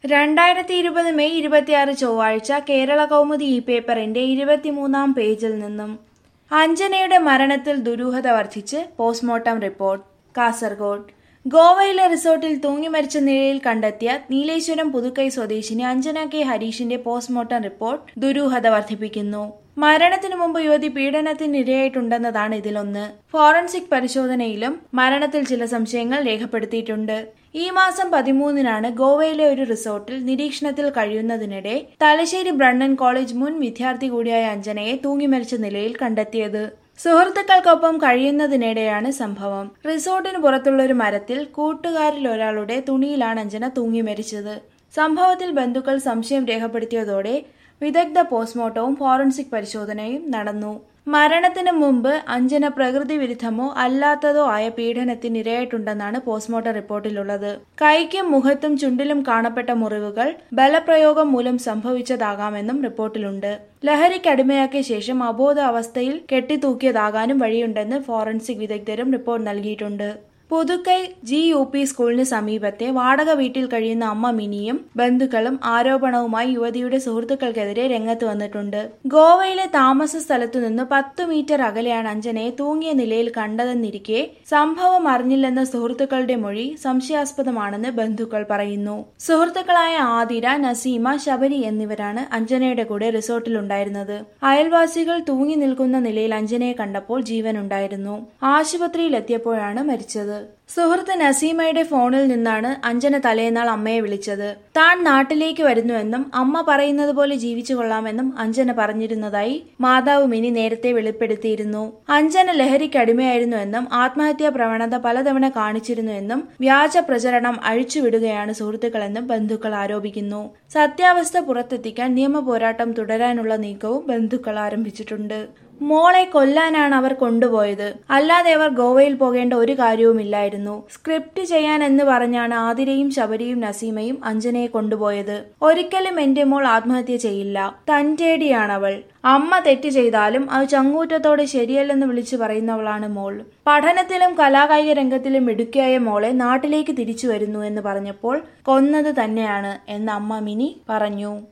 രണ്ടായിരത്തി ഇരുപത് മെയ് ഇരുപത്തിയാറ് ചൊവ്വാഴ്ച കേരള കൗമുദി ഈ പേപ്പറിന്റെ ഇരുപത്തിമൂന്നാം പേജിൽ നിന്നും അഞ്ജനയുടെ മരണത്തിൽ ദുരൂഹത വർദ്ധിച്ച് പോസ്റ്റ്മോർട്ടം റിപ്പോർട്ട് കാസർഗോഡ് ഗോവയിലെ റിസോർട്ടിൽ തൂങ്ങിമരിച്ച നിലയിൽ കണ്ടെത്തിയ നീലേശ്വരം പുതുക്കൈ സ്വദേശിനി അഞ്ജന കെ ഹരീഷിന്റെ പോസ്റ്റ്മോർട്ടം റിപ്പോർട്ട് ദുരൂഹത വർദ്ധിപ്പിക്കുന്നു മരണത്തിനു മുമ്പ് യുവതി പീഡനത്തിനിരയായിട്ടുണ്ടെന്നതാണ് ഇതിലൊന്ന് ഫോറൻസിക് പരിശോധനയിലും മരണത്തിൽ ചില സംശയങ്ങൾ രേഖപ്പെടുത്തിയിട്ടുണ്ട് ഈ മാസം പതിമൂന്നിനാണ് ഗോവയിലെ ഒരു റിസോർട്ടിൽ നിരീക്ഷണത്തിൽ കഴിയുന്നതിനിടെ തലശ്ശേരി ബ്രണ്ണൻ കോളേജ് മുൻ വിദ്യാർത്ഥി കൂടിയായ അഞ്ജനയെ തൂങ്ങിമരിച്ച നിലയിൽ കണ്ടെത്തിയത് സുഹൃത്തുക്കൾക്കൊപ്പം കഴിയുന്നതിനിടെയാണ് സംഭവം റിസോർട്ടിന് പുറത്തുള്ള ഒരു മരത്തിൽ കൂട്ടുകാരിൽ ഒരാളുടെ തുണിയിലാണ് അഞ്ജന തൂങ്ങി മരിച്ചത് സംഭവത്തിൽ ബന്ധുക്കൾ സംശയം രേഖപ്പെടുത്തിയതോടെ വിദഗ്ധ പോസ്റ്റ്മോർട്ടവും ഫോറൻസിക് പരിശോധനയും നടന്നു മരണത്തിന് മുമ്പ് അഞ്ജന പ്രകൃതി വിരുദ്ധമോ അല്ലാത്തതോ ആയ പീഡനത്തിന് ഇരയായിട്ടുണ്ടെന്നാണ് പോസ്റ്റ്മോർട്ടം റിപ്പോർട്ടിലുള്ളത് കൈക്കും മുഖത്തും ചുണ്ടിലും കാണപ്പെട്ട മുറിവുകൾ ബലപ്രയോഗം മൂലം സംഭവിച്ചതാകാമെന്നും റിപ്പോർട്ടിലുണ്ട് ലഹരിക്കടിമയാക്കിയ ശേഷം അബോധ അവസ്ഥയിൽ കെട്ടിത്തൂക്കിയതാകാനും വഴിയുണ്ടെന്ന് ഫോറൻസിക് വിദഗ്ധരും റിപ്പോർട്ട് നൽകിയിട്ടുണ്ട് പുതുക്കൈ ജി യു പി സ്കൂളിന് സമീപത്തെ വാടക വീട്ടിൽ കഴിയുന്ന അമ്മ മിനിയും ബന്ധുക്കളും ആരോപണവുമായി യുവതിയുടെ സുഹൃത്തുക്കൾക്കെതിരെ രംഗത്ത് വന്നിട്ടുണ്ട് ഗോവയിലെ താമസ സ്ഥലത്തു നിന്ന് പത്തു മീറ്റർ അകലെയാണ് അഞ്ജനയെ തൂങ്ങിയ നിലയിൽ കണ്ടതെന്നിരിക്കെ സംഭവം അറിഞ്ഞില്ലെന്ന സുഹൃത്തുക്കളുടെ മൊഴി സംശയാസ്പദമാണെന്ന് ബന്ധുക്കൾ പറയുന്നു സുഹൃത്തുക്കളായ ആതിര നസീമ ശബരി എന്നിവരാണ് അഞ്ജനയുടെ കൂടെ റിസോർട്ടിലുണ്ടായിരുന്നത് അയൽവാസികൾ തൂങ്ങി നിൽക്കുന്ന നിലയിൽ അഞ്ജനയെ കണ്ടപ്പോൾ ജീവനുണ്ടായിരുന്നു ആശുപത്രിയിലെത്തിയപ്പോഴാണ് മരിച്ചത് സുഹൃത്ത് നസീമയുടെ ഫോണിൽ നിന്നാണ് അഞ്ജന തലേന്നാൾ അമ്മയെ വിളിച്ചത് താൻ നാട്ടിലേക്ക് വരുന്നുവെന്നും അമ്മ പറയുന്നത് പോലെ ജീവിച്ചു കൊള്ളാമെന്നും അഞ്ജന പറഞ്ഞിരുന്നതായി മാതാവ് മിനി നേരത്തെ വെളിപ്പെടുത്തിയിരുന്നു അഞ്ജന ലഹരിക്ക് അടിമയായിരുന്നുവെന്നും ആത്മഹത്യാ പ്രവണത പലതവണ കാണിച്ചിരുന്നുവെന്നും വ്യാജ പ്രചരണം അഴിച്ചുവിടുകയാണ് സുഹൃത്തുക്കളെന്നും ബന്ധുക്കൾ ആരോപിക്കുന്നു സത്യാവസ്ഥ പുറത്തെത്തിക്കാൻ നിയമ പോരാട്ടം തുടരാനുള്ള നീക്കവും ബന്ധുക്കൾ ആരംഭിച്ചിട്ടുണ്ട് മോളെ കൊല്ലാനാണ് അവർ കൊണ്ടുപോയത് അല്ലാതെ അവർ ഗോവയിൽ പോകേണ്ട ഒരു കാര്യവുമില്ലായിരുന്നു സ്ക്രിപ്റ്റ് ചെയ്യാൻ എന്ന് പറഞ്ഞാണ് ആതിരയും ശബരിയും നസീമയും അഞ്ജനയെ കൊണ്ടുപോയത് ഒരിക്കലും എന്റെ മോൾ ആത്മഹത്യ ചെയ്യില്ല തന്റേടിയാണവൾ അമ്മ തെറ്റ് ചെയ്താലും അത് ചങ്ങൂറ്റത്തോടെ ശരിയല്ലെന്ന് വിളിച്ചു പറയുന്നവളാണ് മോൾ പഠനത്തിലും കലാകായിക രംഗത്തിലും മിടുക്കിയായ മോളെ നാട്ടിലേക്ക് തിരിച്ചു വരുന്നു എന്ന് പറഞ്ഞപ്പോൾ കൊന്നത് തന്നെയാണ് എന്ന് അമ്മ മിനി പറഞ്ഞു